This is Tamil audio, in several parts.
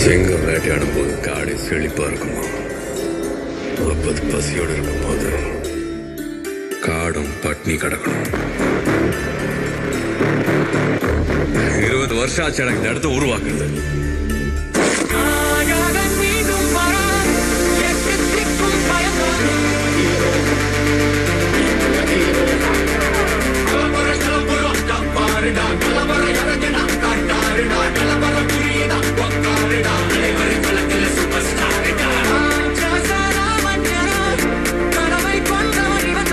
சிங்கம் வேட்டையாடும் போது காடு செழிப்பா இருக்குமா அப்பது பசியோடு இருக்கும்போது காடும் பட்னி கிடக்கணும் இருபது வருஷம் ஆச்சு எனக்கு இந்த இடத்த உருவாக்குறது நாயகன் மீண்டும் வரா எட்டு திக்கும் பயந்தாலும் கடமை கொண்டவன் இவன்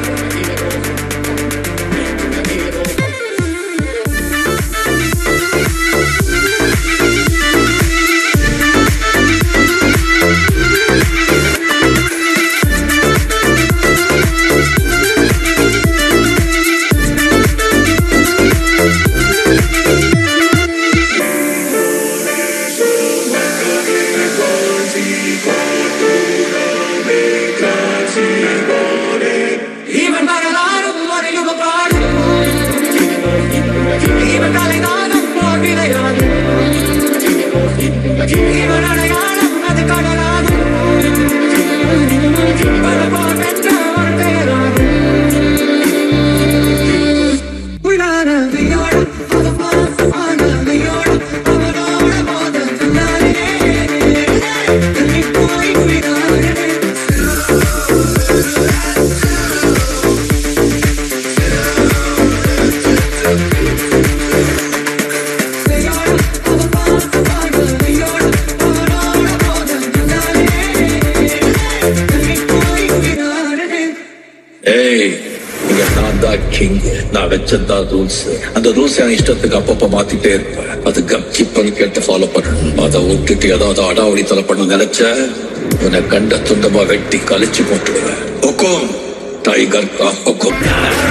இவன் வரலாறும் ஒரு யுக பாடும் இவன் கலைநாதம் போர் விளையாடும் இவன் அடையாளம் அது கடலாகும் பல போர் வென்ற ஒரு பெயராகும் விழான வியோடு அது பாசமான வியோடு அவனோட மோதல் தன்னாலே தள்ளி போய் விடாதே ஏய் இங்க நான் தான் கிங் நான் வச்சதான் ரூல்ஸ் அந்த ரூல்ஸ் என் இஷ்டத்துக்கு அப்பப்ப மாத்திட்டே இருப்பேன் அது கப்சி பண்ணி கேட்டு ஃபாலோ பண்ணணும் அதை விட்டுட்டு ஏதாவது அடாவடி தலை பண்ண நினைச்ச உன்னை கண்ட துண்டமா வெட்டி கழிச்சு போட்டுடுவேன் ஹுக்கும் டைகர் கா ஹுக்கும்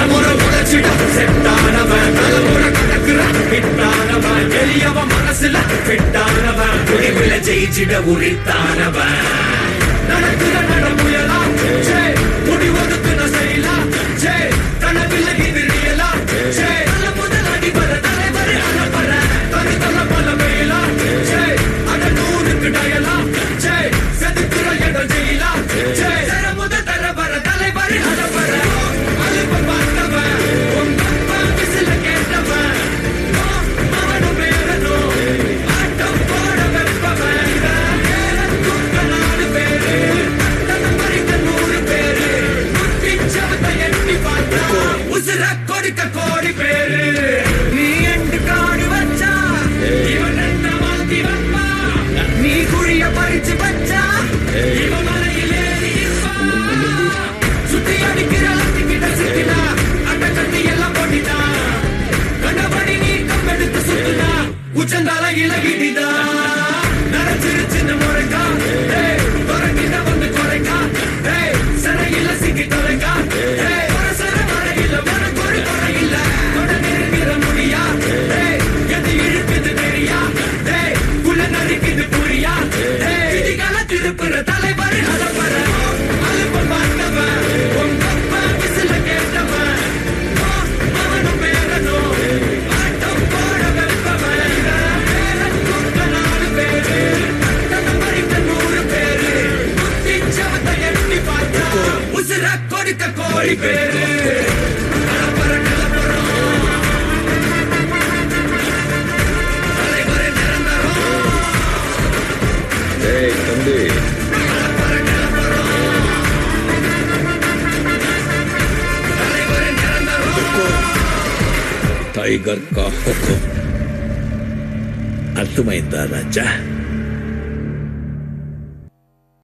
ஜெயிச்சிட உரித்தானவன் நடக்குத நடமுயலாம் ஜே முடிவதுக்கு நான் செய்யலாம் ஜே கனவில்லை இது ரியலாம் ஜே நல்ல முதல் அடிபர தலைவர் அலப்பற தனி தல பல மேலாம் ஜே அட நூறுக்கு டயலாம் ஜே செதுக்குற இடம் ஜெயிலாம் ஜே தர முத தர வர தலைவர் அலப்பற அலுப்ப பார்த்தவன் உங்க அப்பா விசில கேட்டவன் அவனும் பேரனும் ஆட்டம் போட வெப்பவன் தூக்க நாலு பேரு தன்னை பறிக்க நூறு பேரு முட்டிச்சவத்தை எட்டி பார்த்தா உசுர கொடுக்க கோடி பேரு நீ எண்டு காடு வச்சா இவன் என்ன மாத்தி வப்பா நீ குழிய பறிச்சு வச்சா இவன் மலையில் ஏறி இருப்பா. சுத்தி அடிக்கிற அத்திக்கிட்ட சிக்கினா அட்ட கட்டி எல்லாம் போட்டிட்டா கண்டபடி நீ கம்பெடுத்து சுத்துனா உச்சந்தால இலகிடிதா நரைச்சிரு சின்ன முறைக்கா ஏய், தொடங்கிட்ட வந்து குறைக்கா ஏய், சிறையில சிக்கி தொலைக்கா ஏய், ஒரு சிறை வரையில உனக்கு ஒரு குறையில்ல. தொட நெருங்கிற முடியா ஏய், எது இழுக்குது தெரியா ஏய், உள்ள நறுக்குது புரியா ஏய், விதிகள திருப்புற தலைவர் அலப்பற அலுப்ப பார்த்தவன் உங்க அப்பா விசில கேட்டவன் அவனும் பேரனும் ஆட்டம் போட வெப்பவன் பேரன் கூட்ட நாலு பேரு தன்னை பறிக்க நூறு பேரு முத்திச்சவத்தை எட்டி பார்த்தா உசுர கொடுக்க கோடி பேரு கலப்பற கலப்பறம் தலைவரை நிரந்தரம் ஏய் தம்பி தலைவரை நிரந்தரம் டைகர் கா ஹுக்கும் அர்த்தమైందా రాజా